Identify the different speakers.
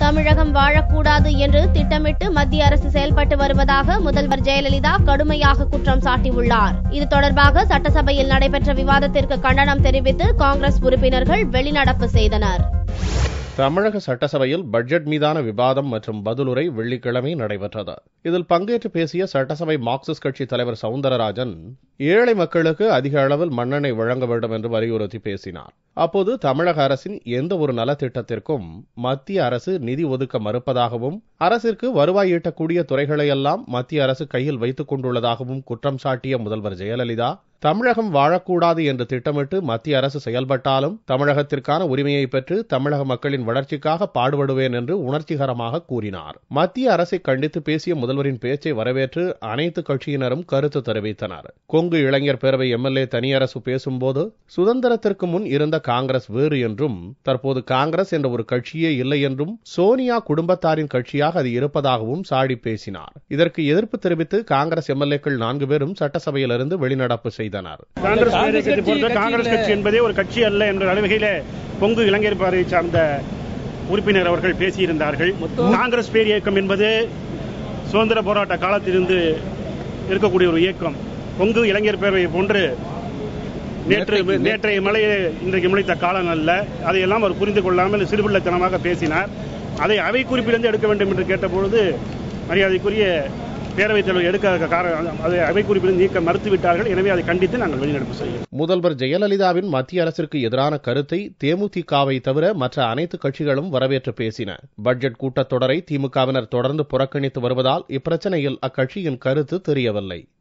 Speaker 1: தமிழகம் வாழக்கூடாது என்று திட்டமிட்டு மத்திய அரசு செயல்பட்டு வருவதாக முதல்வர் ஜெயலலிதா கடுமையாக குற்றம் சாட்டியுள்ளார் இது தொடர்பாக சட்டசபையில் நடைபெற்ற விவாதத்திற்கு கண்டனம் தெரிவித்து காங்கிரஸ் உறுப்பினர்கள் வெளிநடப்பு செய்தனர்
Speaker 2: தமிழக சட்டசபையில் பட்ஜெட் மீதான விவாதம் மற்றும் பதிலுரை வெள்ளிக்கிழமை நடைபெற்றது இதில் பங்கேற்று பேசிய சட்டசபை மார்க்சிஸ்ட் கட்சி தலைவர் சவுந்தரராஜன் ஏழை மக்களுக்கு அதிக அளவில் மண்ணெண்ணெய் வழங்க வேண்டும் என்று வலியுறுத்தி பேசினார் அப்போது தமிழக அரசின் எந்த ஒரு நலத்திட்டத்திற்கும் மத்திய அரசு நிதி ஒதுக்க மறுப்பதாகவும் அரசிற்கு வருவாய் ஈட்டக்கூடிய துறைகளையெல்லாம் மத்திய அரசு கையில் வைத்துக் கொண்டுள்ளதாகவும் குற்றம் சாட்டிய முதல்வர் ஜெயலலிதா தமிழகம் வாழக்கூடாது என்று திட்டமிட்டு மத்திய அரசு செயல்பட்டாலும் தமிழகத்திற்கான உரிமையை பெற்று தமிழக மக்களின் வளர்ச்சிக்காக பாடுபடுவேன் என்று உணர்ச்சிகரமாக கூறினார் மத்திய அரசை கண்டித்து பேசிய முதல்வரின் பேச்சை வரவேற்று அனைத்து கட்சியினரும் கருத்து தெரிவித்தனர் கொங்கு இளைஞர் பேரவை எம்எல்ஏ தனியரசு பேசும்போது சுதந்திரத்திற்கு முன் இருந்த காங்கிரஸ் வேறு என்றும் தற்போது காங்கிரஸ் என்ற ஒரு கட்சியே இல்லை என்றும் சோனியா குடும்பத்தாரின் கட்சியாக அது இருப்பதாகவும் சாடி பேசினார் இதற்கு எதிர்ப்பு தெரிவித்து காங்கிரஸ் எம்எல்ஏக்கள் நான்கு பேரும் சட்டசபையிலிருந்து வெளிநடப்பு செய்தனர்
Speaker 3: காங்கிரஸ் பேரை கட்சி பொறுத்த காங்கிரஸ் கட்சி என்பதே ஒரு கட்சி அல்ல என்ற அளவுகையில பொங்கு இளைஞர் பாரை சார்ந்த உறுப்பினர் அவர்கள் பேசியிருந்தார்கள் காங்கிரஸ் பேர் இயக்கம் என்பது சுதந்திர போராட்ட காலத்திலிருந்து இருக்கக்கூடிய ஒரு இயக்கம் பொங்கு இளைஞர் பேரவை போன்று நேற்று நேற்றைய மழையை இன்றைக்கு முளைத்த காலம் அல்ல அதையெல்லாம் அவர் புரிந்து கொள்ளாமல் சிறுபிள்ளைத்தனமாக பேசினார் அதை அவை குறிப்பிலிருந்து எடுக்க வேண்டும் என்று கேட்டபொழுது மரியாதைக்குரிய பேரவைத் தலைவர் எடுக்க காரணம் அதை அவை குறிப்பிலிருந்து நீக்க மறுத்துவிட்டார்கள் எனவே அதை கண்டித்து நாங்கள் வெளிநடப்பு செய்கிறோம்
Speaker 2: முதல்வர் ஜெயலலிதாவின் மத்திய அரசிற்கு எதிரான கருத்தை தேமுதிகவை தவிர மற்ற அனைத்து கட்சிகளும் வரவேற்று பேசின பட்ஜெட் கூட்டத்தொடரை திமுகவினர் தொடர்ந்து புறக்கணித்து வருவதால் இப்பிரச்சனையில் அக்கட்சியின் கருத்து தெரியவில்லை